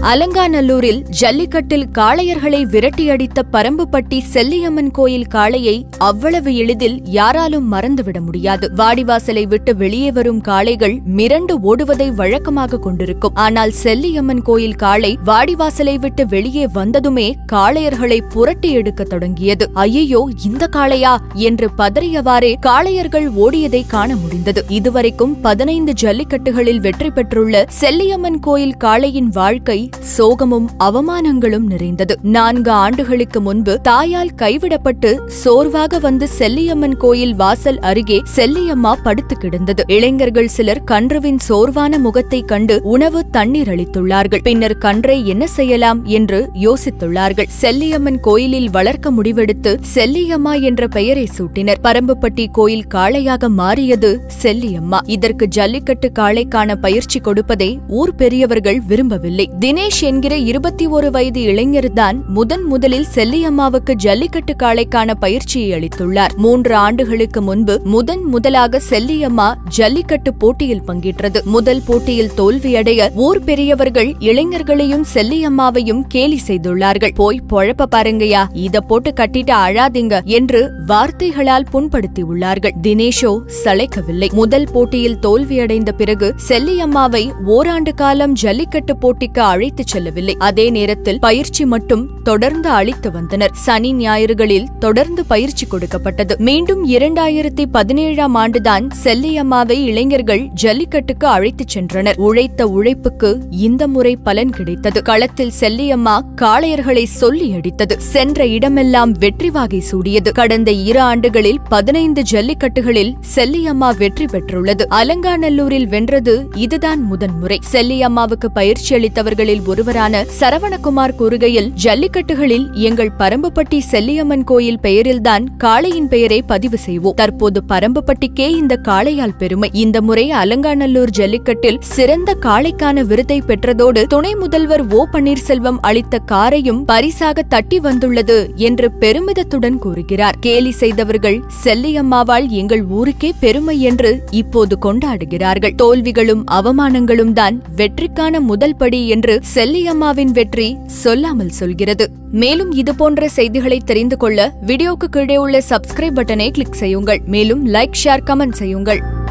அலங்காநல்லூரில் ஜல்லிக்கட்டில் காளையர்களை விரட்டியடித்த பரம்புப்பட்டி செல்லியம்மன் கோயில் காளையை அவ்வளவு எளிதில் யாராலும் மறந்துவிட முடியாது வாடிவாசலை விட்டு வெளியே வரும் காளைகள் மிரண்டு ஓடுவதை வழக்கமாக கொண்டிருக்கும் ஆனால் செல்லியம்மன் கோயில் காளை வாடிவாசலை விட்டு வெளியே வந்ததுமே காளையர்களை புரட்டி எடுக்க தொடங்கியது ஐயோ இந்த காளையா என்று பதறியவாறே காளையர்கள் ஓடியதை காண முடிந்தது இதுவரைக்கும் பதினைந்து ஜல்லிக்கட்டுகளில் வெற்றி பெற்றுள்ள செல்லியம்மன் கோயில் காளையின் வாழ்க்கை சோகமும் அவமானங்களும் நிறைந்தது நான்கு ஆண்டுகளுக்கு முன்பு தாயால் கைவிடப்பட்டு சோர்வாக வந்து செல்லியம்மன் கோயில் வாசல் அருகே செல்லியம்மா படுத்து கிடந்தது இளைஞர்கள் சிலர் கன்றுவின் சோர்வான முகத்தை கண்டு உணவு தண்ணீர் அளித்துள்ளார்கள் பின்னர் கன்றை என்ன செய்யலாம் என்று யோசித்துள்ளார்கள் செல்லியம்மன் கோயிலில் வளர்க்க முடிவெடுத்து செல்லியம்மா என்ற பெயரை சூட்டினர் பரம்புப்பட்டி கோயில் காளையாக மாறியது செல்லியம்மா இதற்கு ஜல்லிக்கட்டு காளைக்கான பயிற்சி கொடுப்பதை ஊர் பெரியவர்கள் விரும்பவில்லை தினேஷ் என்கிற இருபத்தி ஒரு வயது இளைஞர்தான் முதன் முதலில் செல்லியம்மாவுக்கு ஜல்லிக்கட்டு காளைக்கான பயிற்சியை அளித்துள்ளார் மூன்று ஆண்டுகளுக்கு முன்பு முதன் முதலாக செல்லியம்மா ஜல்லிக்கட்டு போட்டியில் பங்கேற்றது முதல் போட்டியில் தோல்வியடைய ஊர் பெரியவர்கள் இளைஞர்களையும் செல்லியம்மாவையும் கேலி செய்துள்ளார்கள் போய் பொழப்ப பாருங்கயா இத போட்டு கட்டிட்டு அழாதீங்க என்று வார்த்தைகளால் புண்படுத்தியுள்ளார்கள் தினேஷோ சளைக்கவில்லை முதல் போட்டியில் தோல்வியடைந்த பிறகு செல்லியம்மாவை ஓராண்டு காலம் ஜல்லிக்கட்டு போட்டிக்கு அழைத்துச் செல்லவில்லை அதே நேரத்தில் பயிற்சி மட்டும் தொடர்ந்து அளித்து வந்தனர் சனி ஞாயிறுகளில் தொடர்ந்து பயிற்சி கொடுக்கப்பட்டது மீண்டும் இரண்டாயிரத்தி பதினேழாம் ஆண்டுதான் செல்லியம்மாவை இளைஞர்கள் ஜல்லிக்கட்டுக்கு அழைத்துச் சென்றனர் உழைத்த உழைப்புக்கு இந்த முறை பலன் கிடைத்தது களத்தில் செல்லியம்மா காளையர்களை சொல்லி அடித்தது சென்ற இடமெல்லாம் வெற்றி வாகை சூடியது கடந்த இரு ஆண்டுகளில் பதினைந்து ஜல்லிக்கட்டுகளில் செல்லியம்மா வெற்றி பெற்றுள்ளது அலங்காநல்லூரில் வென்றது இதுதான் முதன்முறை செல்லியம்மாவுக்கு பயிற்சி அளித்தவர்களில் ஒருவரான சரவணகுமார் கூறுகையில் ஜல்லிக்கட்டுகளில் எங்கள் பரம்புப்பட்டி செல்லியம்மன் கோயில் பெயரில்தான் காளையின் பெயரை பதிவு செய்வோம் தற்போது பரம்புப்பட்டிக்கே இந்த காளையால் பெருமை இந்த முறை அலங்காநல்லூர் ஜல்லிக்கட்டில் சிறந்த காளைக்கான விருதை பெற்றதோடு துணை முதல்வர் ஓ பன்னீர்செல்வம் அளித்த காரையும் பரிசாக தட்டி வந்துள்ளது என்று பெருமிதத்துடன் கூறுகிறார் கேலி செய்தவர்கள் செல்லியம்மாவால் எங்கள் ஊருக்கே பெருமை என்று இப்போது கொண்டாடுகிறார்கள் தோல்விகளும் அவமானங்களும் தான் வெற்றிக்கான முதல் படி என்று செல்லியம்மாவின் வெற்றி சொல்லாமல் சொல்கிறது மேலும் இதுபோன்ற செய்திகளை தெரிந்து கொள்ள வீடியோக்கு கீழே உள்ள சப்ஸ்கிரைப் பட்டனை கிளிக் செய்யுங்கள் மேலும் லைக் ஷேர் கமெண்ட் செய்யுங்கள்